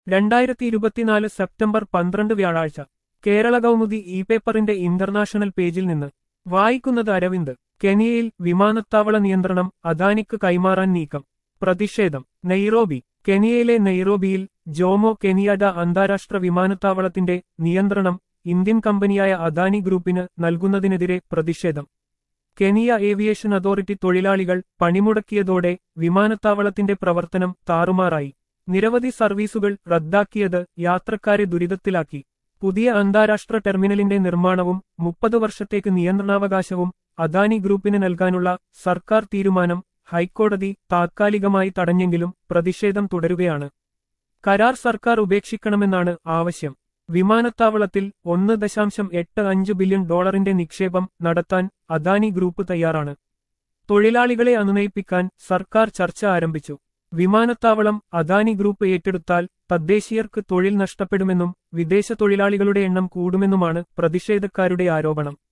രണ്ടായിരത്തി ഇരുപത്തിനാല് സെപ്റ്റംബർ പന്ത്രണ്ട് വ്യാഴാഴ്ച കേരള കൗമുദി ഇ പേപ്പറിന്റെ ഇന്റർനാഷണൽ പേജിൽ നിന്ന് വായിക്കുന്നത് അരവിന്ദ് കെനിയയിൽ വിമാനത്താവള നിയന്ത്രണം അദാനിക്ക് കൈമാറാൻ നീക്കം പ്രതിഷേധം നെയ്റോബി കെനിയയിലെ നെയ്റോബിയിൽ ജോമോ കെനിയാഡ അന്താരാഷ്ട്ര വിമാനത്താവളത്തിന്റെ നിയന്ത്രണം ഇന്ത്യൻ കമ്പനിയായ അദാനി ഗ്രൂപ്പിന് നൽകുന്നതിനെതിരെ പ്രതിഷേധം കെനിയ ഏവിയേഷൻ അതോറിറ്റി തൊഴിലാളികൾ പണിമുടക്കിയതോടെ വിമാനത്താവളത്തിന്റെ പ്രവർത്തനം താറുമാറായി നിരവധി സർവീസുകൾ റദ്ദാക്കിയത് യാത്രക്കാരെ ദുരിതത്തിലാക്കി പുതിയ അന്താരാഷ്ട്ര ടെർമിനലിന്റെ നിർമ്മാണവും മുപ്പത് വർഷത്തേക്ക് നിയന്ത്രണാവകാശവും അദാനി ഗ്രൂപ്പിന് നൽകാനുള്ള സർക്കാർ തീരുമാനം ഹൈക്കോടതി താത്കാലികമായി തടഞ്ഞെങ്കിലും പ്രതിഷേധം തുടരുകയാണ് കരാർ സർക്കാർ ഉപേക്ഷിക്കണമെന്നാണ് ആവശ്യം വിമാനത്താവളത്തിൽ ഒന്ന് ദശാംശം എട്ട് അഞ്ച് ബില്യൺ ഡോളറിന്റെ നിക്ഷേപം നടത്താൻ അദാനി ഗ്രൂപ്പ് തയ്യാറാണ് തൊഴിലാളികളെ അനുനയിപ്പിക്കാൻ സർക്കാർ ചർച്ച ആരംഭിച്ചു വിമാനത്താവളം അദാനി ഗ്രൂപ്പ് ഏറ്റെടുത്താൽ തദ്ദേശീയർക്ക് തൊഴിൽ നഷ്ടപ്പെടുമെന്നും വിദേശ തൊഴിലാളികളുടെ എണ്ണം കൂടുമെന്നുമാണ് പ്രതിഷേധക്കാരുടെ ആരോപണം